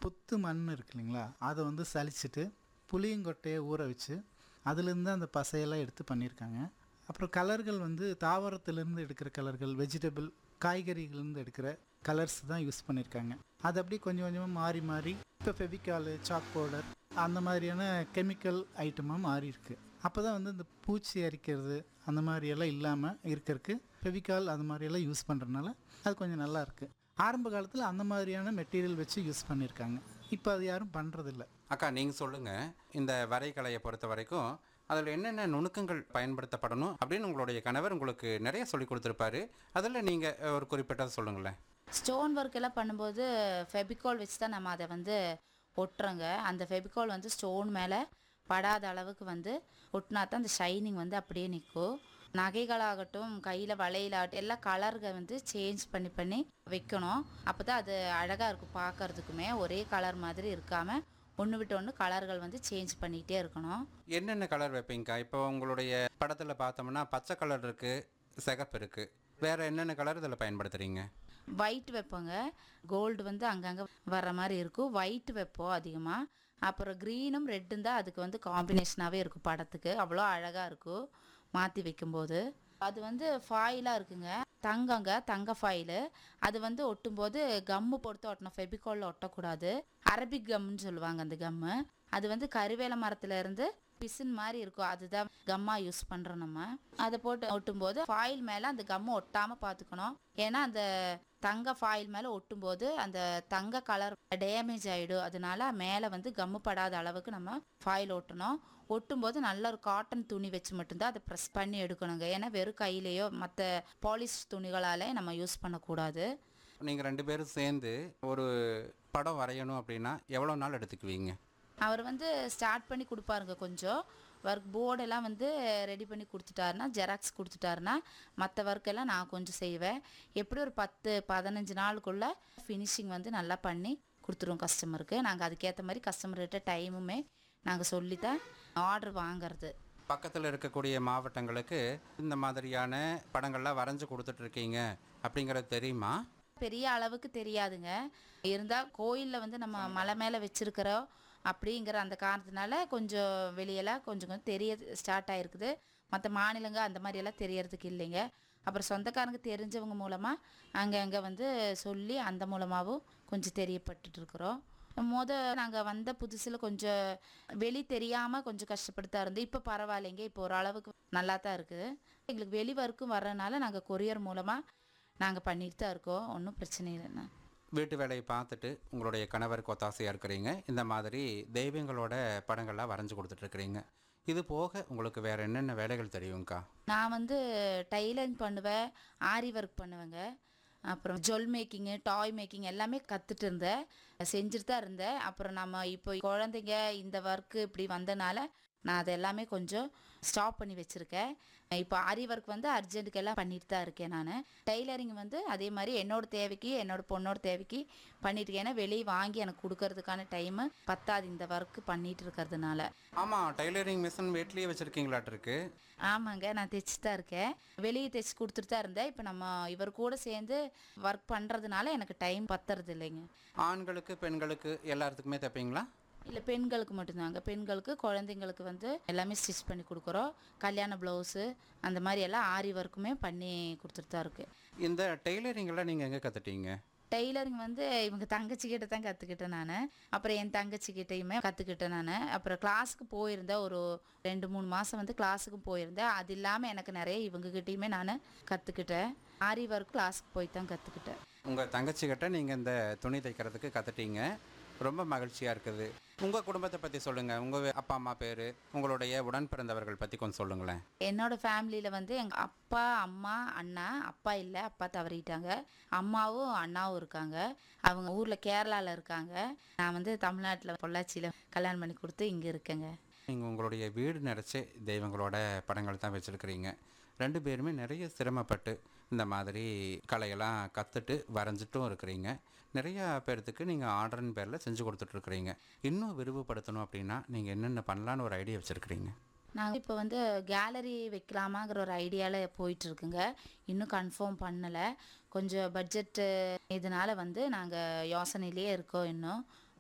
புத்து மண் இருக்கு இல்லைங்களா அதை வந்து சலிச்சிட்டு புளியங்கொட்டையை ஊற வச்சு அதுலேருந்து அந்த பசையெல்லாம் எடுத்து பண்ணியிருக்காங்க அப்புறம் கலர்கள் வந்து தாவரத்துலேருந்து எடுக்கிற கலர்கள் வெஜிடபிள் காய்கறிகள்லேருந்து எடுக்கிற கலர்ஸ் தான் யூஸ் பண்ணியிருக்காங்க அது அப்படியே கொஞ்சம் கொஞ்சமாக மாறி மாறி இப்போ ஃபெவிகாலு சாக் பவுடர் அந்த மாதிரியான கெமிக்கல் ஐட்டமாக மாறி இருக்கு அப்போ தான் வந்து இந்த பூச்சி அரிக்கிறது அந்த மாதிரியெல்லாம் இல்லாமல் இருக்கிறதுக்கு ஃபெவிகால் அது மாதிரியெல்லாம் யூஸ் பண்ணுறதுனால அது கொஞ்சம் நல்லா இருக்கு ஆரம்ப காலத்தில் அந்த மாதிரியான மெட்டீரியல் வச்சு யூஸ் பண்ணியிருக்காங்க இப்போ அது யாரும் பண்ணுறதில்ல அக்கா நீங்கள் சொல்லுங்கள் இந்த வரைகலையை பொறுத்த வரைக்கும் அதில் என்னென்ன நுணுக்கங்கள் பயன்படுத்தப்படணும் அப்படின்னு உங்களுடைய கணவர் உங்களுக்கு நிறைய சொல்லி கொடுத்துருப்பாரு அதில் நீங்கள் ஒரு குறிப்பிட்டதை சொல்லுங்களேன் ஸ்டோன் ஒர்க் எல்லாம் பண்ணும்போது ஃபெபிகால் வச்சு தான் நம்ம அதை வந்து ஒட்டுறோங்க அந்த ஃபெபிகால் வந்து ஸ்டோன் மேலே படாத அளவுக்கு வந்து ஒட்டினா தான் அந்த ஷைனிங் வந்து அப்படியே நிற்கும் நகைகளாகட்டும் கையில் வளையலாகட்டும் எல்லா கலர்கள் வந்து சேஞ்ச் பண்ணி பண்ணி வைக்கணும் அப்போ தான் அது அழகாக இருக்கும் பார்க்கறதுக்குமே ஒரே கலர் மாதிரி இருக்காமல் ஒன்று விட்டு ஒன்று கலர்கள் வந்து சேஞ்ச் பண்ணிகிட்டே இருக்கணும் என்னென்ன கலர் வைப்பீங்கக்கா இப்போ உங்களுடைய படத்தில் பார்த்தோம்னா பச்சை கலர் இருக்குது சிகப்பு இருக்குது வேறு என்னென்ன கலர் இதில் பயன்படுத்துகிறீங்க ஒயிட் வைப்போங்க கோல்டு வந்து அங்கங்கே வர்ற மாதிரி இருக்கும் ஒயிட் வைப்போம் அதிகமாக அப்புறம் க்ரீனும் ரெட்டும் தான் அதுக்கு வந்து காம்பினேஷனாகவே இருக்கும் படத்துக்கு அவ்வளோ அழகாக இருக்கும் மாற்றி வைக்கும்போது அது வந்து ஃபாயிலாக இருக்குங்க தங்கங்க தங்க ஃபாயிலு அது வந்து ஒட்டும்போது கம்மு பொறுத்து ஒட்டணும் ஃபெபிகாலில் ஒட்டக்கூடாது அரபிக் கம்முன்னு சொல்லுவாங்க அந்த கம்மு அது வந்து கருவேல மரத்துல இருந்து பிசின் மாதிரி இருக்கும் அதுதான் கம்மா யூஸ் பண்ணுறோம் நம்ம அதை போட்டு ஒட்டும்போது ஃபாயில் மேலே அந்த கம்மு ஒட்டாமல் பார்த்துக்கணும் ஏன்னா அந்த தங்க ஃபாயில் மேலே ஒட்டும்போது அந்த தங்க கலர் டேமேஜ் ஆகிடும் அதனால மேலே வந்து கம்மு படாத அளவுக்கு நம்ம ஃபாயில் ஒட்டணும் ஒட்டும்போது நல்ல ஒரு காட்டன் துணி வச்சு மட்டும்தான் அதை ப்ரெஸ் பண்ணி எடுக்கணுங்க ஏன்னா வெறும் கையிலையோ மற்ற பாலிஷ் துணிகளாலே நம்ம யூஸ் பண்ணக்கூடாது நீங்கள் ரெண்டு பேரும் சேர்ந்து ஒரு படம் வரையணும் அப்படின்னா எவ்வளோ நாள் எடுத்துக்குவீங்க அவர் வந்து ஸ்டார்ட் பண்ணி கொடுப்பாருங்க கொஞ்சம் ஒர்க் போர்டெல்லாம் வந்து ரெடி பண்ணி கொடுத்துட்டாருன்னா ஜெராக்ஸ் கொடுத்துட்டாருன்னா மற்ற ஒர்க்கெல்லாம் நான் கொஞ்சம் செய்வேன் எப்படி ஒரு பத்து பதினஞ்சு நாளுக்குள்ளே ஃபினிஷிங் வந்து நல்லா பண்ணி கொடுத்துருவோம் கஸ்டமருக்கு நாங்கள் அதுக்கேற்ற மாதிரி கஸ்டமர்கிட்ட டைமுமே நாங்கள் சொல்லி தான் ஆர்டர் வாங்குறது பக்கத்தில் இருக்கக்கூடிய மாவட்டங்களுக்கு இந்த மாதிரியான படங்கள்லாம் வரைஞ்சு கொடுத்துட்ருக்கீங்க அப்படிங்கிறது தெரியுமா பெரிய அளவுக்கு தெரியாதுங்க இருந்தால் கோயிலில் வந்து நம்ம மலை மேலே வச்சிருக்கிறோம் அப்படிங்கிற அந்த காரணத்தினால கொஞ்சம் வெளியெல்லாம் கொஞ்சம் கொஞ்சம் தெரிய ஸ்டார்ட் ஆயிருக்குது மற்ற மாநிலங்க அந்த மாதிரியெல்லாம் தெரியறதுக்கு இல்லைங்க அப்புறம் சொந்தக்காரங்க தெரிஞ்சவங்க மூலமாக அங்கே அங்கே வந்து சொல்லி அந்த மூலமாகவும் கொஞ்சம் தெரியப்பட்டுட்டு இருக்கிறோம் முத நாங்கள் வந்த புதுசில் கொஞ்சம் வெளி தெரியாமல் கொஞ்சம் கஷ்டப்பட்டு தான் இருந்தோம் இப்போ பரவாயில்லைங்க இப்போ ஓரளவுக்கு நல்லா தான் இருக்குது எங்களுக்கு வெளி வரைக்கும் வர்றதுனால நாங்கள் கொரியர் மூலமாக நாங்கள் பண்ணிட்டு தான் இருக்கோம் ஒன்றும் பிரச்சனை இல்லைண்ணா வீட்டு வேலையை பார்த்துட்டு உங்களுடைய கணவருக்கு ஒத்தாசையாக இருக்கிறீங்க இந்த மாதிரி தெய்வங்களோட படங்கள்லாம் வரைஞ்சு கொடுத்துட்ருக்குறீங்க இது போக உங்களுக்கு வேறு என்னென்ன வேலைகள் தெரியுங்க்கா நான் வந்து டைலரிங் பண்ணுவேன் ஆரி ஒர்க் பண்ணுவேங்க அப்புறம் ஜொல் மேக்கிங்கு டாய் மேக்கிங் எல்லாமே கற்றுட்டு இருந்தேன் செஞ்சுட்டு தான் இருந்தேன் அப்புறம் நம்ம இப்போ குழந்தைங்க இந்த ஒர்க்கு இப்படி வந்தனால நான் அதை எல்லாமே கொஞ்சம் ஸ்டாப் பண்ணி வச்சுருக்கேன் இப்போ ஆரி ஒர்க் வந்து அர்ஜென்ட்டுக்கு எல்லாம் பண்ணிட்டு தான் இருக்கேன் நான் டைலரிங் வந்து அதே மாதிரி என்னோட தேவைக்கு என்னோட பொண்ணோட தேவைக்கு பண்ணிட்டு இருக்கேன் ஏன்னா வெளியே வாங்கி எனக்கு கொடுக்கறதுக்கான டைமு பத்தாது இந்த ஒர்க்கு பண்ணிட்டு இருக்கிறதுனால ஆமாம் டைலரிங் மிஷின் வீட்லேயே வச்சுருக்கீங்களாட்டிருக்கு ஆமாங்க நான் தைச்சு தான் இருக்கேன் வெளியே தைச்சு கொடுத்துட்டு தான் இருந்தேன் இப்போ நம்ம இவர் கூட சேர்ந்து ஒர்க் பண்ணுறதுனால எனக்கு டைம் பத்துறது இல்லைங்க ஆண்களுக்கு பெண்களுக்கு எல்லாத்துக்குமே தைப்பீங்களா இல்லை பெண்களுக்கு மட்டும்தாங்க பெண்களுக்கு குழந்தைங்களுக்கு வந்து எல்லாமே ஸ்டிச் பண்ணி கொடுக்குறோம் கல்யாண ப்ளவுஸு அந்த மாதிரி எல்லாம் ஆரி ஒர்க்குமே பண்ணி கொடுத்துட்டு தான் இருக்கு இந்த டெய்லரிங்கெல்லாம் நீங்கள் எங்கே கற்றுட்டீங்க டெய்லரிங் வந்து இவங்க தங்கச்சி கிட்ட தான் கற்றுக்கிட்டேன் நான் அப்புறம் என் தங்கச்சி கிட்டேயுமே கற்றுக்கிட்டேன் நான் அப்புறம் கிளாஸுக்கு போயிருந்தேன் ஒரு ரெண்டு மூணு மாதம் வந்து கிளாஸுக்கு போயிருந்தேன் அது இல்லாமல் எனக்கு நிறைய இவங்ககிட்டயுமே நான் கற்றுக்கிட்டேன் ஆரி ஒர்க் கிளாஸுக்கு போய் தான் கற்றுக்கிட்டேன் உங்கள் தங்கச்சிக்கிட்ட நீங்கள் இந்த துணி தைக்கிறதுக்கு கற்றுட்டீங்க ரொம்ப மகிழ்ச்சியாக இருக்குது உங்கள் குடும்பத்தை பற்றி சொல்லுங்கள் உங்கள் அப்பா அம்மா பேர் உங்களுடைய உடன் பிறந்தவர்கள் பற்றி கொஞ்சம் சொல்லுங்களேன் என்னோட ஃபேமிலியில் வந்து எங்கள் அப்பா அம்மா அண்ணா அப்பா இல்லை அப்பா தவறிட்டாங்க அம்மாவும் அண்ணாவும் இருக்காங்க அவங்க ஊரில் கேரளாவில் இருக்காங்க நான் வந்து தமிழ்நாட்டில் பொள்ளாச்சியில் கல்யாணம் பண்ணி கொடுத்து இங்கே இருக்கேங்க நீங்கள் உங்களுடைய வீடு நிறைச்சே தெய்வங்களோட படங்கள் தான் வச்சுருக்கிறீங்க ரெண்டு பேருமே நிறைய சிரமப்பட்டு இந்த மாதிரி கலையெல்லாம் கற்றுட்டு வரைஞ்சிட்டும் இருக்கிறீங்க நிறையா பேர்த்துக்கு நீங்கள் ஆர்டரின் பேரில் செஞ்சு கொடுத்துட்ருக்குறீங்க இன்னும் விரிவுபடுத்தணும் அப்படின்னா நீங்கள் என்னென்ன பண்ணலான்னு ஒரு ஐடியா வச்சுருக்கிறீங்க நாங்கள் இப்போ வந்து கேலரி வைக்கலாமாங்கிற ஒரு ஐடியாவில் போயிட்டுருக்குங்க இன்னும் கன்ஃபார்ம் பண்ணலை கொஞ்சம் பட்ஜெட்டு இதனால வந்து நாங்கள் யோசனையிலேயே இருக்கோம் இன்னும்